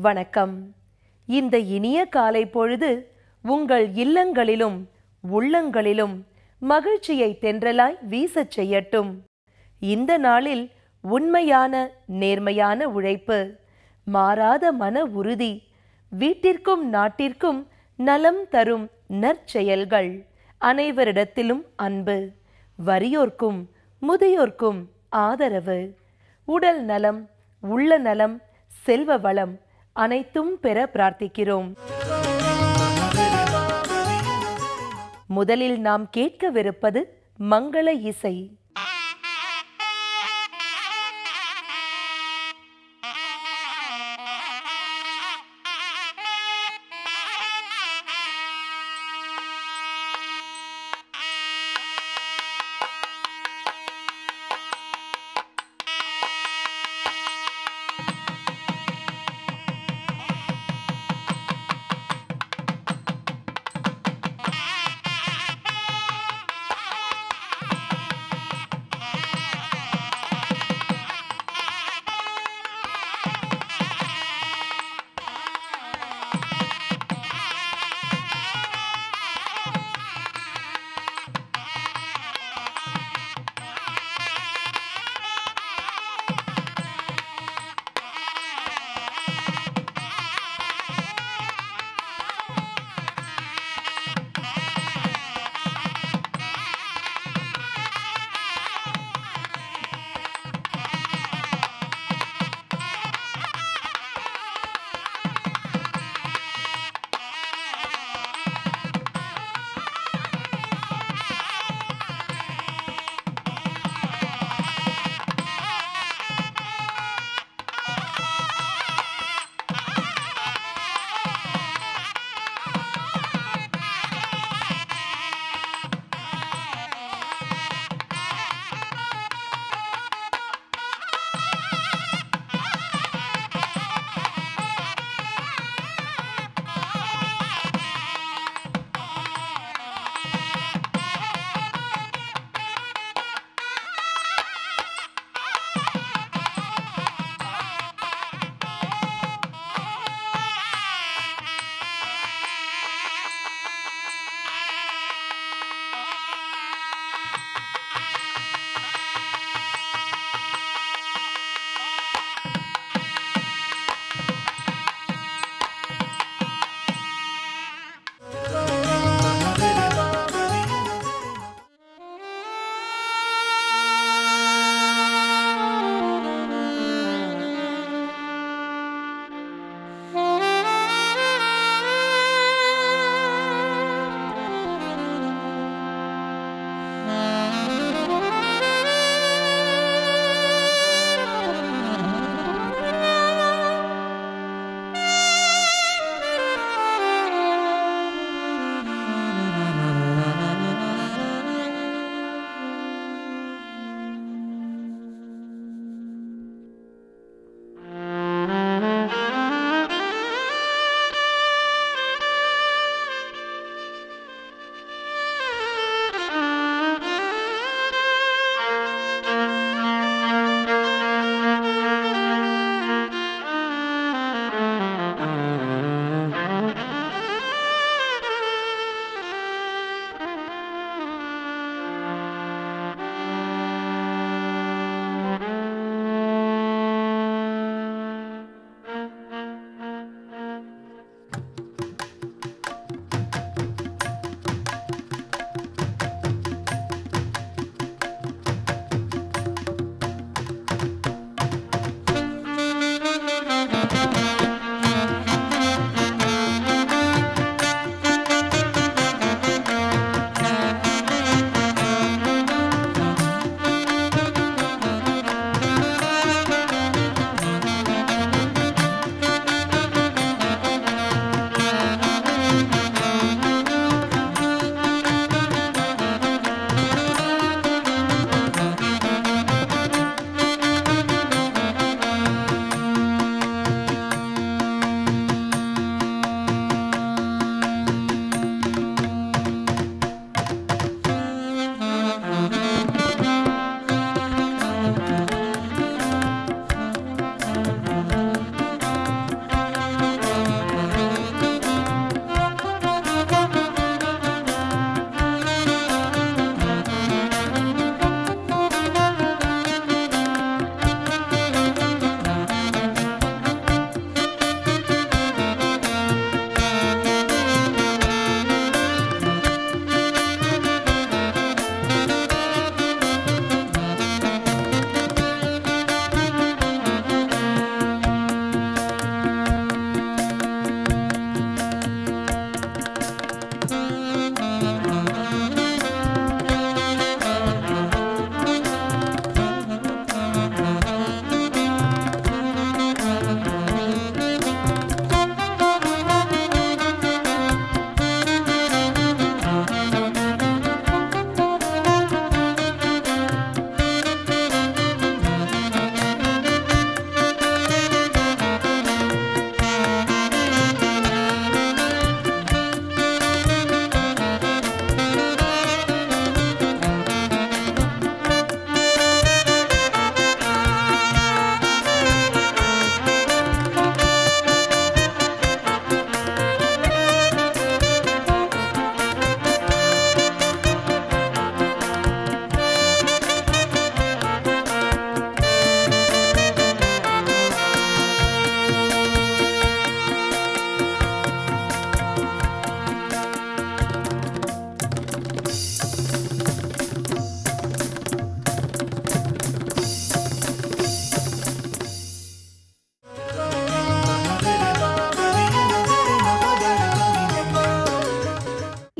வணக்கம் இந்த இனிய காலை பொழுது உங்கள் இல்லங்களிலும் உள்ளங்களிலும் மகிழ்ச்சியை தென்றலாய் வீசச் செய்யட்டும் இந்த நாளில் உண்மையான நேர்மையான உழைப்பு மாறாத மன உறுதி வீட்டிற்கும் நாட்டிற்கும் நலம் தரும் நற்செயல்கள் அனைவரிடத்திலும் அன்பு வறியோர்க்கும் முதியோர்க்கும் ஆதரவு உடல் நலம் உள்ள நலம் செல்வ வளம் அனைத்தும் பெற பிரார்த்திக்கிறோம் முதலில் நாம் கேட்கவிருப்பது மங்கள இசை ஆ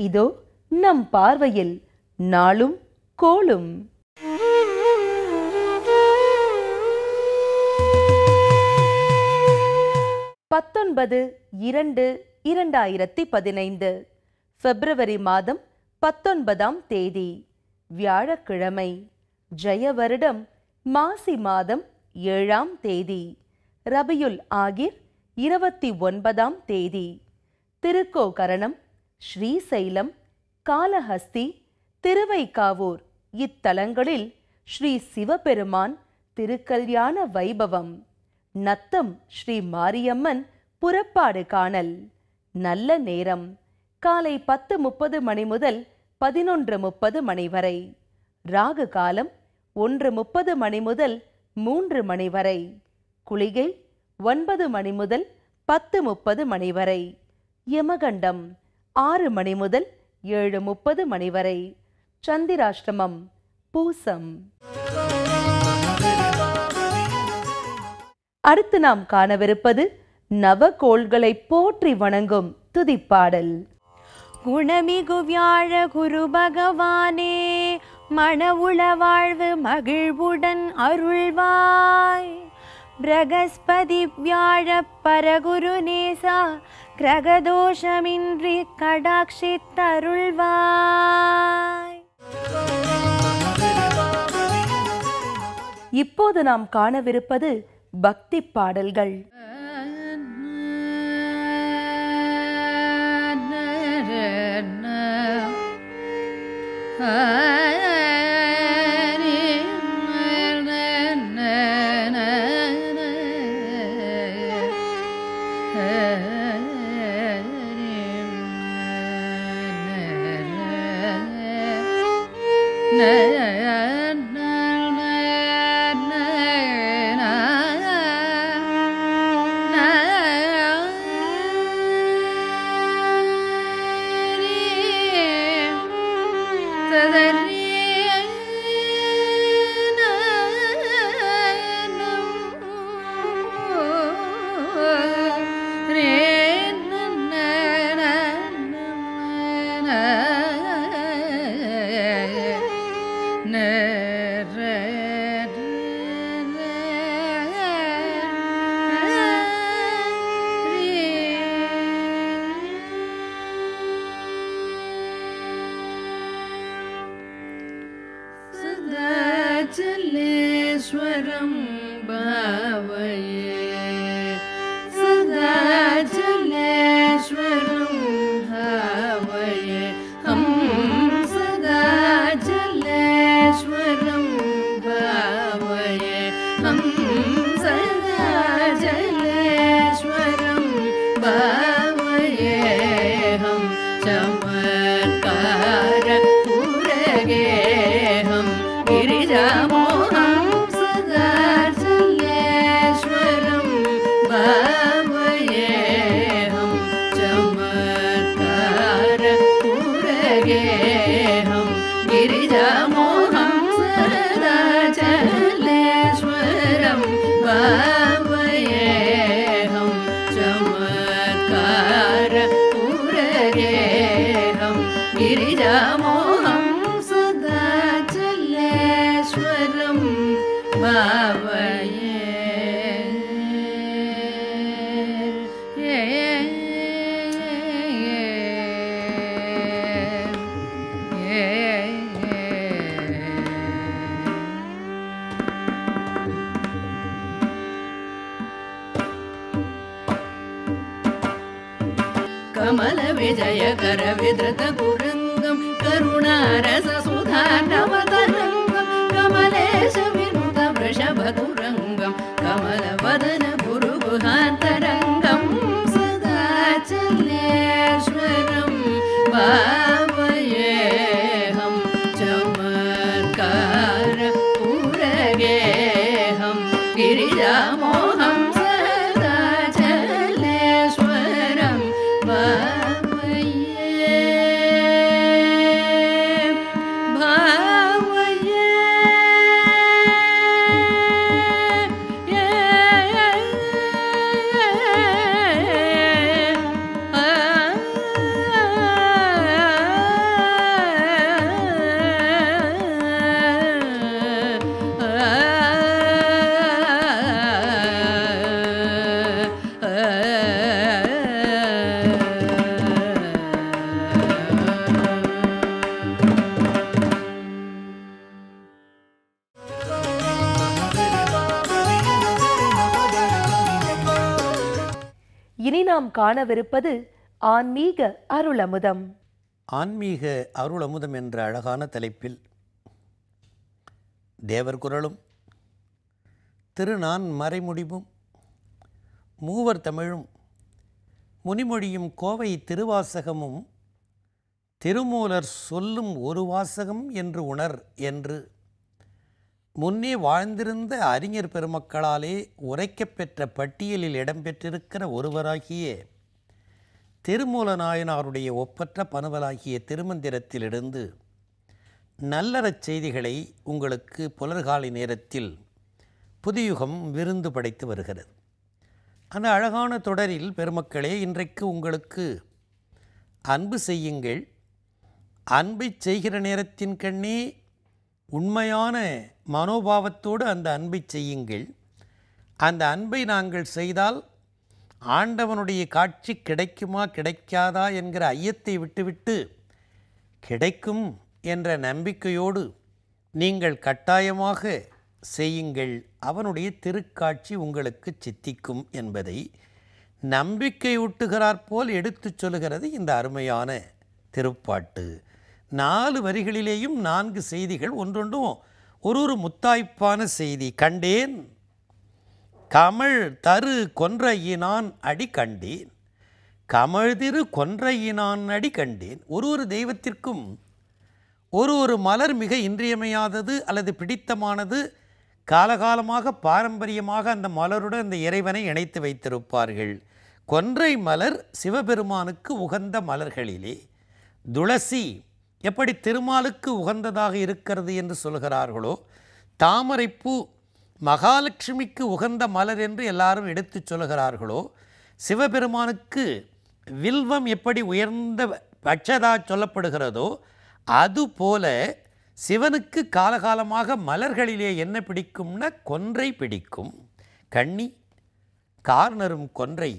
இதோ நம் பார்வையில் நாளும் கோளும் பத்தொன்பது இரண்டு இரண்டாயிரத்தி பதினைந்து பிப்ரவரி மாதம் பத்தொன்பதாம் தேதி வியாழக்கிழமை ஜெய வருடம் மாசி மாதம் ஏழாம் தேதி ரபியுல் ஆகிர் இருபத்தி ஒன்பதாம் தேதி திருக்கோகரணம் ஸ்ரீசைலம் காலஹஸ்தி திருவைக்காவூர் இத்தலங்களில் ஸ்ரீ சிவபெருமான் திருக்கல்யாண வைபவம் நத்தம் ஸ்ரீ மாரியம்மன் புறப்பாடு காணல் நல்ல நேரம் காலை பத்து முப்பது மணி முதல் பதினொன்று முப்பது மணி வரை ராகு காலம் ஒன்று முப்பது மணி முதல் மூன்று மணி வரை குளிகை ஒன்பது மணி முதல் பத்து முப்பது மணி வரை யமகண்டம் ஆறு மணி முதல் ஏழு முப்பது மணி வரை சந்திராஷ்டமம் பூசம் அடுத்து நாம் காணவிருப்பது நவகோள்களை போற்றி வணங்கும் துதிப்பாடல் குணமிகு வியாழ குரு பகவானே மணவுள வாழ்வு மகிழ்வுடன் அருள்வாய் பிரகஸ்பதி வியாழ பரகுரு நேசா கிரகதோஷமின்றி கடாட்சித்தருள்வாய் இப்போது நாம் காணவிருப்பது பக்தி பாடல்கள் सदाचलेश्वरं भावये सदाचलेश्वरं भावये हम सदाचलेश्वरं भावये हम सदाचलेश्वरं भावये हम चमत्कार पुरगे हम गिरिजामोहं सदाचलेश्वरं भावये हम चमत्कार पुरगे हम गिरिजामोहं सदाचलेश्वरं भावये हम चमत्कार पुरगे हम गिरिजामोहं सदाचलेश्वरं भावये कमल विजय कर विधृत कुरङ्गं करुणारस सुधानवतरङ्गं कमलेश विनुत वृषभतुरङ्गं कमलवदन गुरुगुहान्तरङ्गं सदाचलेश्वरं भावयेऽहं चमत्कार पुरगेऽहं गिरिजामोहं सदाचलेश्वरं भावये भावये நாம் காணவிருப்பது ஆன்மீக அருளமுதம் ஆன்மீக அருளமுதம் என்ற அழகான தலைப்பில் தேவர் குரலும் திருநான் மறைமுடிவும் மூவர் தமிழும் முனிமொழியும் கோவை திருவாசகமும் திருமூலர் சொல்லும் ஒரு வாசகம் என்று உணர் என்று முன்னே வாழ்ந்திருந்த அறிஞர் பெருமக்களாலே உரைக்கப் பெற்ற பட்டியலில் இடம்பெற்றிருக்கிற ஒருவராகிய திருமூல நாயனாருடைய ஒப்பற்ற பணுவலாகிய திருமந்திரத்திலிருந்து நல்லறச் செய்திகளை உங்களுக்கு புலர்காலை நேரத்தில் புதியுகம் விருந்து படைத்து வருகிறது அந்த அழகான தொடரில் பெருமக்களே இன்றைக்கு உங்களுக்கு அன்பு செய்யுங்கள் அன்பை செய்கிற நேரத்தின் கண்ணே உண்மையான மனோபாவத்தோடு அந்த அன்பை செய்யுங்கள் அந்த அன்பை நாங்கள் செய்தால் ஆண்டவனுடைய காட்சி கிடைக்குமா கிடைக்காதா என்கிற ஐயத்தை விட்டுவிட்டு கிடைக்கும் என்ற நம்பிக்கையோடு நீங்கள் கட்டாயமாக செய்யுங்கள் அவனுடைய திருக்காட்சி உங்களுக்கு சித்திக்கும் என்பதை நம்பிக்கையூட்டுகிறார் போல் எடுத்துச் சொல்லுகிறது இந்த அருமையான திருப்பாட்டு நாலு வரிகளிலேயும் நான்கு செய்திகள் ஒன்றொன்றும் ஒரு ஒரு முத்தாய்ப்பான செய்தி கண்டேன் கமழ் தரு கொன்றையினான் அடி கண்டேன் கமழ்திரு கொன்றையினான் அடி கண்டேன் ஒரு ஒரு தெய்வத்திற்கும் ஒரு ஒரு மலர் மிக இன்றியமையாதது அல்லது பிடித்தமானது காலகாலமாக பாரம்பரியமாக அந்த மலருடன் அந்த இறைவனை இணைத்து வைத்திருப்பார்கள் கொன்றை மலர் சிவபெருமானுக்கு உகந்த மலர்களிலே துளசி எப்படி திருமாலுக்கு உகந்ததாக இருக்கிறது என்று சொல்கிறார்களோ தாமரைப்பூ மகாலட்சுமிக்கு உகந்த மலர் என்று எல்லாரும் எடுத்துச் சொல்கிறார்களோ சிவபெருமானுக்கு வில்வம் எப்படி உயர்ந்த பட்சதா சொல்லப்படுகிறதோ அதுபோல சிவனுக்கு காலகாலமாக மலர்களிலே என்ன பிடிக்கும்னா கொன்றை பிடிக்கும் கண்ணி கார்னரும் கொன்றை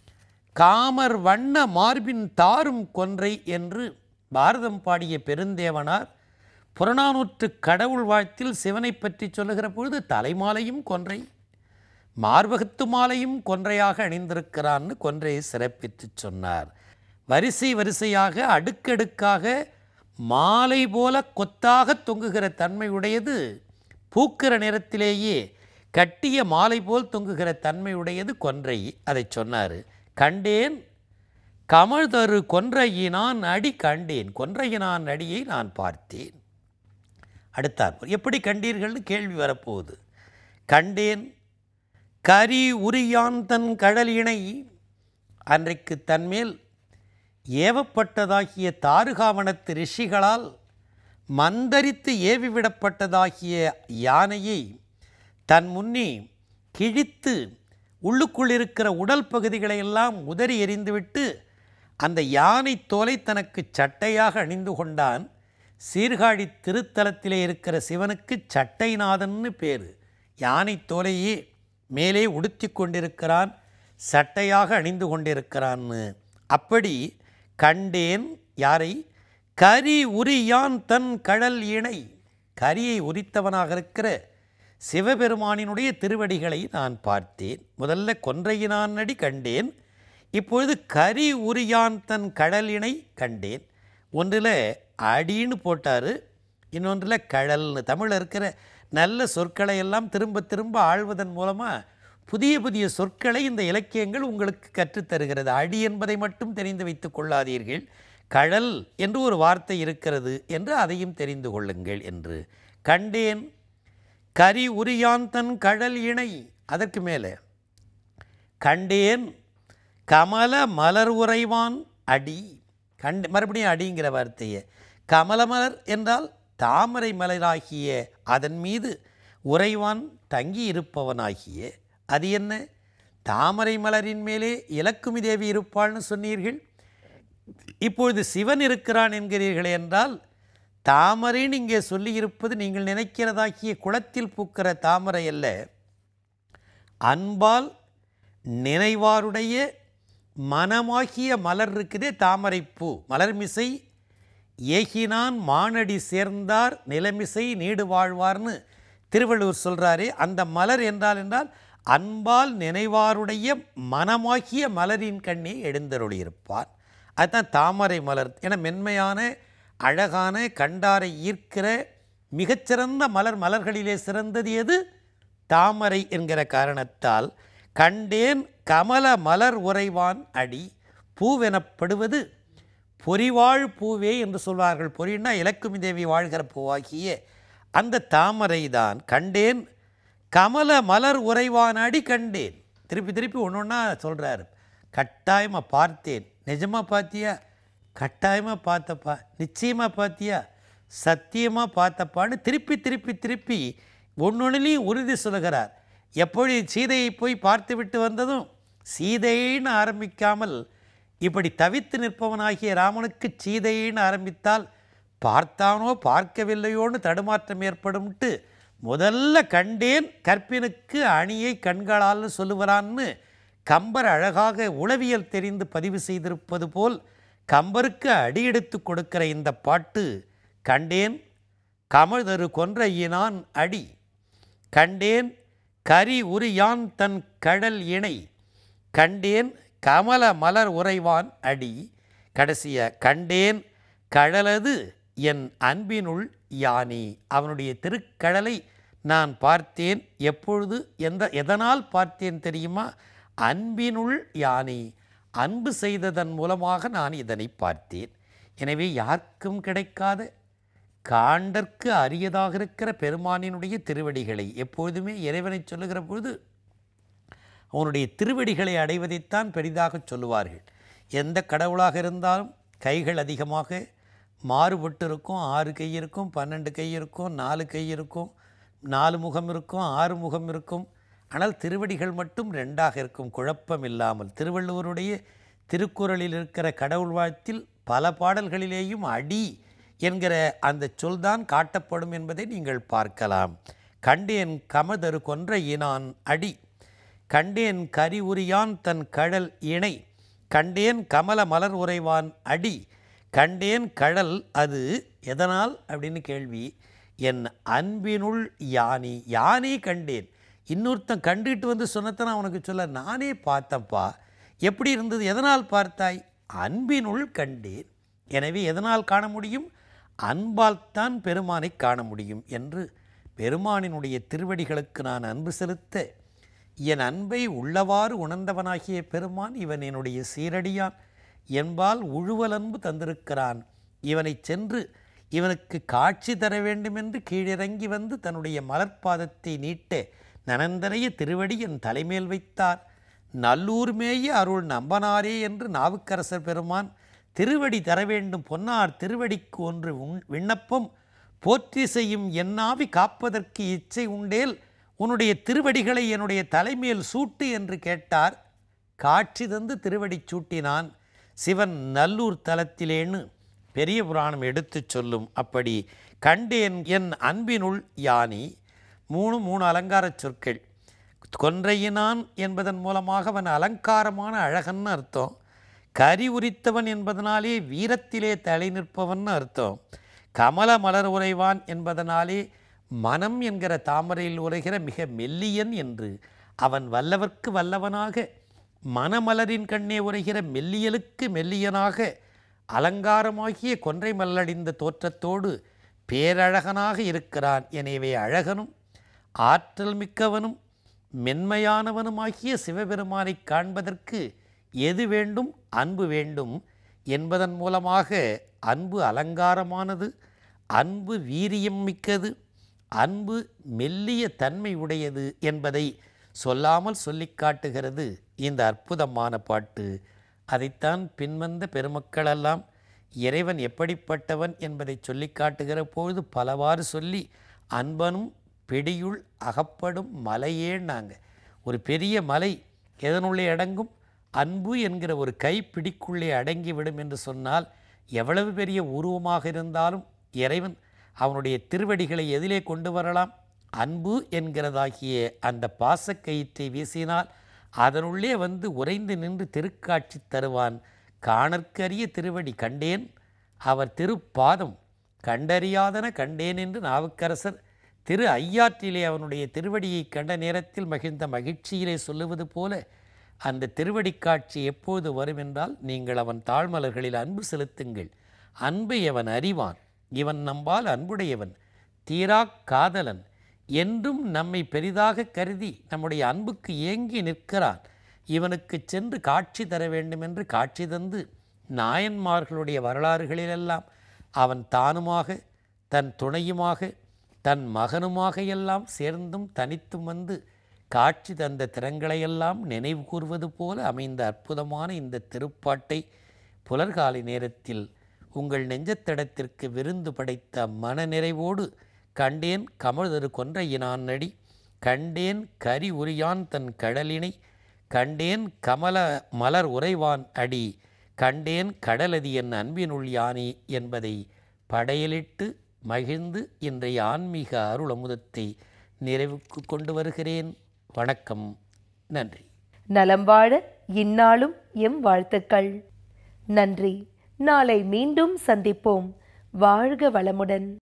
காமர் வண்ண மார்பின் தாரும் கொன்றை என்று பாரதம் பாடிய பெருந்தேவனார் புறநானூற்று கடவுள் வாழ்த்தில் சிவனை பற்றி சொல்லுகிற பொழுது தலைமாலையும் கொன்றை மார்பகத்து மாலையும் கொன்றையாக அணிந்திருக்கிறான்னு கொன்றையை சிறப்பித்து சொன்னார் வரிசை வரிசையாக அடுக்கடுக்காக மாலை போல கொத்தாக தொங்குகிற தன்மையுடையது பூக்கிற நேரத்திலேயே கட்டிய மாலை போல் தொங்குகிற தன்மையுடையது கொன்றை அதை சொன்னார் கண்டேன் கமழ் தரு கொன்றையினான் அடி கண்டேன் கொன்றையினான் அடியை நான் பார்த்தேன் அடுத்தார் எப்படி கண்டீர்கள்னு கேள்வி வரப்போகுது கண்டேன் கரி உரியான் தன் கடலினை அன்றைக்கு தன்மேல் ஏவப்பட்டதாகிய தாருகாவனத்து ரிஷிகளால் மந்தரித்து ஏவிவிடப்பட்டதாகிய யானையை தன் முன்னே கிழித்து உள்ளுக்குள் இருக்கிற உடல் பகுதிகளை எல்லாம் உதறி எறிந்துவிட்டு அந்த யானை தோலை தனக்கு சட்டையாக அணிந்து கொண்டான் சீர்காழி திருத்தலத்திலே இருக்கிற சிவனுக்கு சட்டைநாதன்னு பேர் யானை தோலையே மேலே உடுத்தி கொண்டிருக்கிறான் சட்டையாக அணிந்து கொண்டிருக்கிறான்னு அப்படி கண்டேன் யாரை கரி உரியான் தன் கடல் இணை கரியை உரித்தவனாக இருக்கிற சிவபெருமானினுடைய திருவடிகளை நான் பார்த்தேன் முதல்ல கொன்றையினான் அடி கண்டேன் இப்பொழுது கரி உரியான் தன் கடலினை கண்டேன் ஒன்றில் அடின்னு போட்டார் இன்னொன்றில் கடல்னு தமிழில் இருக்கிற நல்ல சொற்களை எல்லாம் திரும்ப திரும்ப ஆழ்வதன் மூலமாக புதிய புதிய சொற்களை இந்த இலக்கியங்கள் உங்களுக்கு கற்றுத்தருகிறது அடி என்பதை மட்டும் தெரிந்து வைத்துக் கொள்ளாதீர்கள் கடல் என்று ஒரு வார்த்தை இருக்கிறது என்று அதையும் தெரிந்து கொள்ளுங்கள் என்று கண்டேன் கரி உரியான் தன் கடல் இணை அதற்கு மேலே கண்டேன் கமல மலர் உறைவான் அடி கண்டு மறுபடியும் அடிங்கிற வார்த்தையை கமலமலர் என்றால் தாமரை மலராகிய அதன் மீது உறைவான் தங்கி இருப்பவனாகிய அது என்ன தாமரை மலரின் மேலே இலக்குமி தேவி இருப்பாள்னு சொன்னீர்கள் இப்பொழுது சிவன் இருக்கிறான் என்கிறீர்கள் என்றால் தாமரைன்னு இங்கே சொல்லியிருப்பது நீங்கள் நினைக்கிறதாகிய குளத்தில் பூக்கிற தாமரை அல்ல அன்பால் நினைவாருடைய மனமாகிய மலர் இருக்குதே தாமரைப்பூ மலர்மிசை ஏகினான் மானடி சேர்ந்தார் நிலமிசை நீடு வாழ்வார்னு திருவள்ளுவர் சொல்கிறாரே அந்த மலர் என்றால் என்றால் அன்பால் நினைவாருடைய மனமாகிய மலரின் கண்ணே எழுந்தருளியிருப்பார் அதுதான் தாமரை மலர் என மென்மையான அழகான கண்டாரை ஈர்க்கிற மிகச்சிறந்த மலர் மலர்களிலே சிறந்தது எது தாமரை என்கிற காரணத்தால் கண்டேன் கமல மலர் உறைவான் அடி பூவெனப்படுவது பொறிவாழ் பூவே என்று சொல்வார்கள் பொறின்னா இலக்குமி தேவி வாழ்கிற பூவாகிய அந்த தாமரை தான் கண்டேன் கமல மலர் உறைவானாடி கண்டேன் திருப்பி திருப்பி ஒன்று ஒன்றா சொல்கிறாரு கட்டாயமாக பார்த்தேன் நிஜமாக பார்த்தியா கட்டாயமாக பார்த்தப்பா நிச்சயமாக பார்த்தியா சத்தியமாக பார்த்தப்பான்னு திருப்பி திருப்பி திருப்பி ஒன்னொன்னுலையும் உறுதி சொல்லுகிறார் எப்படி சீதையை போய் பார்த்து விட்டு வந்ததும் சீதைன்னு ஆரம்பிக்காமல் இப்படி தவித்து நிற்பவனாகிய ராமனுக்கு சீதைன்னு ஆரம்பித்தால் பார்த்தானோ பார்க்கவில்லையோன்னு தடுமாற்றம் ஏற்படும்ட்டு முதல்ல கண்டேன் கற்பினுக்கு அணியை கண்களால்னு சொல்லுவரான்னு கம்பர் அழகாக உளவியல் தெரிந்து பதிவு செய்திருப்பது போல் கம்பருக்கு அடியெடுத்து கொடுக்கிற இந்த பாட்டு கண்டேன் கமழ்தரு கொன்றையினான் அடி கண்டேன் கரி உரியான் தன் கடல் இணை கண்டேன் கமல மலர் உறைவான் அடி கடைசிய கண்டேன் கடலது என் அன்பினுள் யானி அவனுடைய திருக்கடலை நான் பார்த்தேன் எப்பொழுது எந்த எதனால் பார்த்தேன் தெரியுமா அன்பினுள் யானி அன்பு செய்ததன் மூலமாக நான் இதனை பார்த்தேன் எனவே யாருக்கும் கிடைக்காத காண்டற்கு அரியதாக இருக்கிற பெருமானினுடைய திருவடிகளை எப்பொழுதுமே இறைவனை சொல்லுகிற பொழுது அவனுடைய திருவடிகளை அடைவதைத்தான் பெரிதாக சொல்லுவார்கள் எந்த கடவுளாக இருந்தாலும் கைகள் அதிகமாக மாறுபட்டு இருக்கும் ஆறு கை இருக்கும் பன்னெண்டு கை இருக்கும் நாலு கை இருக்கும் நாலு முகம் இருக்கும் ஆறு முகம் இருக்கும் ஆனால் திருவடிகள் மட்டும் ரெண்டாக இருக்கும் குழப்பம் இல்லாமல் திருவள்ளுவருடைய திருக்குறளில் இருக்கிற கடவுள் வாழ்த்தில் பல பாடல்களிலேயும் அடி என்கிற அந்த சொல்தான் காட்டப்படும் என்பதை நீங்கள் பார்க்கலாம் கண்டேன் கமதரு கொன்ற இனான் அடி கண்டேன் கரி உரியான் தன் கடல் இணை கண்டேன் கமல மலர் உறைவான் அடி கண்டேன் கடல் அது எதனால் அப்படின்னு கேள்வி என் அன்பினுள் யானி யானே கண்டேன் இன்னொருத்தன் கண்டுகிட்டு வந்து சொன்னதை நான் உனக்கு சொல்ல நானே பார்த்தப்பா எப்படி இருந்தது எதனால் பார்த்தாய் அன்பினுள் கண்டேன் எனவே எதனால் காண முடியும் அன்பால் தான் பெருமானை காண முடியும் என்று பெருமானினுடைய திருவடிகளுக்கு நான் அன்பு செலுத்த என் அன்பை உள்ளவாறு உணர்ந்தவனாகிய பெருமான் இவன் என்னுடைய சீரடியான் என்பால் உழுவலன்பு தந்திருக்கிறான் இவனைச் சென்று இவனுக்கு காட்சி தர வேண்டுமென்று கீழிறங்கி வந்து தன்னுடைய மலர்பாதத்தை நீட்ட நனந்தனைய திருவடி என் தலைமேல் வைத்தார் நல்லூர் மேய அருள் நம்பனாரே என்று நாவுக்கரசர் பெருமான் திருவடி தர வேண்டும் பொன்னார் திருவடிக்கு ஒன்று உன்- விண்ணப்பம் போற்றி செய்யும் என்னாவி காப்பதற்கு இச்சை உண்டேல் உன்னுடைய திருவடிகளை என்னுடைய தலைமேல் சூட்டு என்று கேட்டார் காட்சி தந்து திருவடி சூட்டினான் சிவன் நல்லூர் தலத்திலேன்னு பெரிய புராணம் எடுத்துச் சொல்லும் அப்படி கண்டேன் என் அன்பினுள் யானி மூணு மூணு அலங்காரச் சொற்கள் கொன்றையினான் என்பதன் மூலமாக அவன் அலங்காரமான அழகன்னு அர்த்தம் கரி உரித்தவன் என்பதனாலே வீரத்திலே தலை நிற்பவன் அர்த்தம் கமல மலர் உறைவான் என்பதனாலே மனம் என்கிற தாமரையில் உரைகிற மிக மெல்லியன் என்று அவன் வல்லவர்க்கு வல்லவனாக மணமலரின் கண்ணே உரைகிற மெல்லியலுக்கு மெல்லியனாக அலங்காரமாகிய கொன்றை மல்லடிந்த தோற்றத்தோடு பேரழகனாக இருக்கிறான் எனவே அழகனும் ஆற்றல் மிக்கவனும் மென்மையானவனுமாகிய சிவபெருமானை காண்பதற்கு எது வேண்டும் அன்பு வேண்டும் என்பதன் மூலமாக அன்பு அலங்காரமானது அன்பு வீரியம் மிக்கது அன்பு மெல்லிய தன்மை உடையது என்பதை சொல்லாமல் சொல்லிக் காட்டுகிறது இந்த அற்புதமான பாட்டு அதைத்தான் பின்வந்த பெருமக்களெல்லாம் இறைவன் எப்படிப்பட்டவன் என்பதை சொல்லிக் காட்டுகிற பொழுது பலவாறு சொல்லி அன்பனும் பிடியுள் அகப்படும் மலையேன்னாங்க ஒரு பெரிய மலை எதனுள்ளே அடங்கும் அன்பு என்கிற ஒரு கைப்பிடிக்குள்ளே அடங்கிவிடும் என்று சொன்னால் எவ்வளவு பெரிய உருவமாக இருந்தாலும் இறைவன் அவனுடைய திருவடிகளை எதிலே கொண்டு வரலாம் அன்பு என்கிறதாகிய அந்த பாசக்கயிற்றை வீசினால் அதனுள்ளே வந்து உறைந்து நின்று திருக்காட்சி தருவான் காணற்கரிய திருவடி கண்டேன் அவர் திருப்பாதம் கண்டறியாதன கண்டேன் என்று நாவுக்கரசர் திரு ஐயாற்றிலே அவனுடைய திருவடியை கண்ட நேரத்தில் மகிழ்ந்த மகிழ்ச்சியிலே சொல்லுவது போல அந்த திருவடி காட்சி எப்போது வரும் என்றால் நீங்கள் அவன் தாழ்மலர்களில் அன்பு செலுத்துங்கள் அன்பை அவன் அறிவான் இவன் நம்பால் அன்புடையவன் தீரா காதலன் என்றும் நம்மை பெரிதாக கருதி நம்முடைய அன்புக்கு ஏங்கி நிற்கிறான் இவனுக்கு சென்று காட்சி தர வேண்டும் என்று காட்சி தந்து நாயன்மார்களுடைய வரலாறுகளிலெல்லாம் அவன் தானுமாக தன் துணையுமாக தன் மகனுமாக எல்லாம் சேர்ந்தும் தனித்தும் வந்து காட்சி தந்த திறங்களையெல்லாம் நினைவு கூர்வது போல அமைந்த அற்புதமான இந்த திருப்பாட்டை புலர்காலை நேரத்தில் உங்கள் நெஞ்சத்தடத்திற்கு விருந்து படைத்த மனநிறைவோடு கண்டேன் கமழ்தரு கொன்றையினான் நடி கண்டேன் கரி உரியான் தன் கடலினை கண்டேன் கமல மலர் உறைவான் அடி கண்டேன் கடலதி என் அன்பினுள் யானே என்பதை படையலிட்டு மகிழ்ந்து இன்றைய ஆன்மீக அருள் அமுதத்தை நிறைவுக்கு கொண்டு வருகிறேன் வணக்கம் நன்றி நலம் வாழ இந்நாளும் எம் வாழ்த்துக்கள் நன்றி நாளை மீண்டும் சந்திப்போம் வாழ்க வளமுடன்